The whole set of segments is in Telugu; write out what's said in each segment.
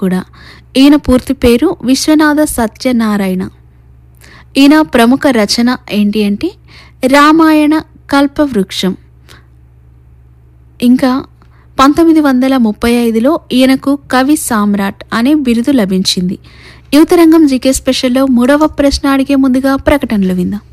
కూడా ఈయన పూర్తి పేరు విశ్వనాథ సత్యనారాయణ ఈయన ప్రముఖ రచన ఏంటి అంటే రామాయణ కల్పవృక్షం ఇంకా పంతొమ్మిది వందల ముప్పై ఐదులో ఈయనకు కవి సామ్రాట్ అనే బిరుదు లభించింది యువతరంగం జీకే స్పెషల్లో మూడవ ప్రశ్న అడిగే ముందుగా ప్రకటనలు విందాం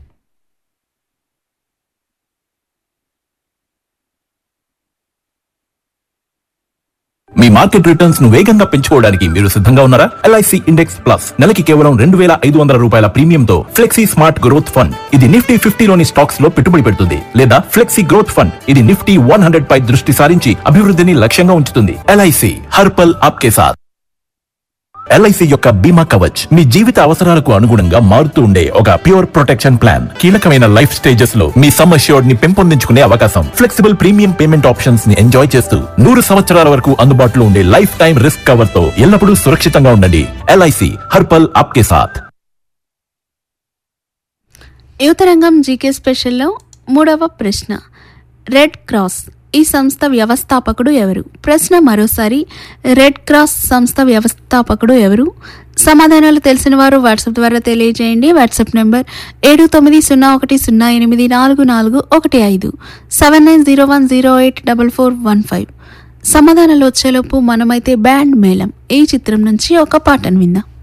మీ మార్కెట్ రిటర్న్స్ ను వేగంగా పెంచుకోవడానికి మీరు సిద్ధంగా ఉన్నారా ఎల్ఐసి ఇండెక్స్ ప్లస్ నెలకి కేవలం రెండు వేల ఐదు వందల రూపాయల ప్రీమియంతో ఫ్లెక్సీ స్మార్ట్ గ్రోత్ ఫండ్ ఇది నిఫ్టీ ఫిఫ్టీలోని స్టాక్స్ లో పెట్టుబడి పెడుతుంది లేదా ఫ్లెక్సీ గ్రోత్ ఫండ్ ఇది నిఫ్టీ వన్ హండ్రెడ్ పై దృష్టి సారించి అభివృద్ధిని లక్ష్యంగా ఉంచుతుంది ఎల్ఐసి హర్పల్ ఆప్కే సాత్ ఎల్ఐసి యొక్క బీమా కవచ్ మీ జీవిత అవసరాలకు అనుగుణంగా మారుతూ ఉండే ఒక ప్యూర్ ప్రొటెక్షన్ ప్లాన్ కీలకమైన లైఫ్ స్టేజెస్ లో మీ సమ్ అష్యూర్డ్ ని పెంపొందించుకునే అవకాశం ఫ్లెక్సిబుల్ ప్రీమియం పేమెంట్ ఆప్షన్స్ ని ఎంజాయ్ చేస్తూ నూరు సంవత్సరాల వరకు అందుబాటులో ఉండే లైఫ్ టైం రిస్క్ కవర్ తో ఎల్లప్పుడూ సురక్షితంగా ఉండండి ఎల్ఐసి హర్పల్ ఆప్కే సాత్ యువతరంగం జీకే స్పెషల్లో మూడవ ప్రశ్న రెడ్ క్రాస్ ఈ సంస్థ వ్యవస్థాపకుడు ఎవరు ప్రశ్న మరోసారి రెడ్ క్రాస్ సంస్థ వ్యవస్థాపకుడు ఎవరు సమాధానాలు తెలిసిన వారు వాట్సాప్ ద్వారా తెలియజేయండి వాట్సాప్ నెంబర్ ఏడు తొమ్మిది సున్నా ఒకటి సున్నా ఎనిమిది నాలుగు నాలుగు ఒకటి ఐదు seven nine zero one zero eight double four one five సమాధానాలు వచ్చేలోపు మనమైతే బ్యాండ్ మేళం ఈ చిత్రం నుంచి ఒక పాటను విందాం